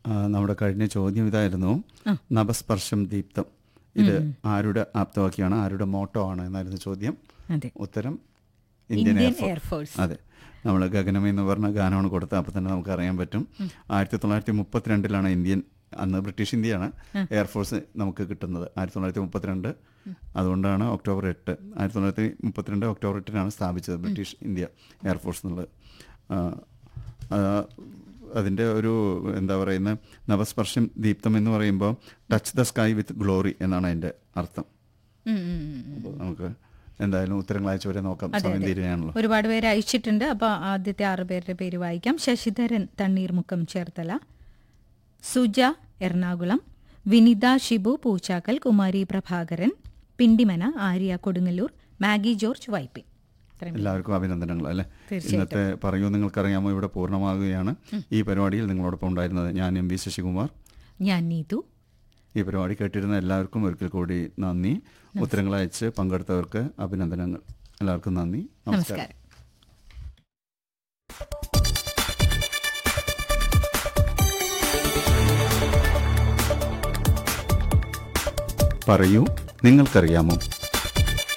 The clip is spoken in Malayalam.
ആ, നമ്മുടെ കഴിഞ്ഞ ചോദ്യം ഇതായിരുന്നു നഭസ്പർശം ദീപ്തം ഇത് ആരുടെ ആപ്തവാക്യമാണ് ആരുടെ മോട്ടോ ആണ് എന്നായിരുന്നു ചോദ്യം അതെ ഉത്തരം ഇന്ത്യൻ ഇന്ത്യൻ എയർഫോഴ്സ് എയർഫോഴ്സ് അതെ നമ്മൾ ഗഗനം എന്ന് പറഞ്ഞ ഗാനമാണ് കൊടുത്തത് അപ്പോൾ തന്നെ നമുക്ക് അറിയാൻ പറ്റും ആയിരത്തി തൊള്ളായിരത്തി മുപ്പത്തിരണ്ടിലാണ് ഇന്ത്യൻ അന്ന് ബ്രിട്ടീഷ് ഇന്ത്യയാണ് എയർഫോഴ്സ് നമുക്ക് കിട്ടുന്നത് ആയിരത്തി തൊള്ളായിരത്തി മുപ്പത്തിരണ്ട് അതുകൊണ്ടാണ് ഒക്ടോബർ എട്ട് ആയിരത്തി തൊള്ളായിരത്തി മുപ്പത്തിരണ്ട് ഒക്ടോബർ എട്ടിനാണ് സ്ഥാപിച്ചത് ബ്രിട്ടീഷ് ഇന്ത്യ എയർഫോഴ്സ് എന്നുള്ളത് ആ, ആ, അതിൻ്റെ ഒരു എന്താ പറയുന്നത് നവസ്പർശം ദീപ്തം എന്ന് പറയുമ്പോൾ touch the sky with glory എന്നാണ് അതിൻ്റെ അർത്ഥം ഉം, ഉം, ഉം. അപ്പോൾ നമുക്ക് എന്തായാലും ഉത്തരങ്ങൾ അയച്ചവരെ നോക്കാം സമയം തീരുകയാണല്ലോ ഒരുപാട് പേര് അയച്ചിട്ടുണ്ട് അപ്പോൾ ആദ്യത്തെ ആറ് പേരുടെ പേര് വായിക്കാം ശശിധരൻ തണ്ണീർമുക്കം ചേർത്തല സുജ എറണാകുളം വിനിത ഷിബു പൂച്ചാക്കൽ കുമാരി പ്രഭാകരൻ പിണ്ടിമന ആര്യ കൊടുങ്ങല്ലൂർ മാഗി ജോർജ് വൈപ്പിൻ ഇത്രയും എല്ലാവർക്കും അഭിനന്ദനങ്ങൾ അല്ലേ തീർച്ചയായിട്ടും. ഇന്നത്തെ പറയൂ നിങ്ങൾക്കറിയാമോ ഇവിടെ പൂർണ്ണമാകുകയാണ് ഈ പരിപാടിയിൽ നിങ്ങളോടൊപ്പം ഉണ്ടായിരുന്നത് ഞാൻ എം വി ശശികുമാർ ഞാൻ നീതു ഈ പരിപാടി കേട്ടിരുന്ന എല്ലാവർക്കും ഒരിക്കൽ കൂടി നന്ദി ഉത്തരങ്ങൾ അയച്ച് പങ്കെടുത്തവർക്ക് അഭിനന്ദനങ്ങൾ എല്ലാവർക്കും നന്ദി നമസ്കാരം നമസ്കാരം പറയൂ നിങ്ങൾക്കറിയാമോ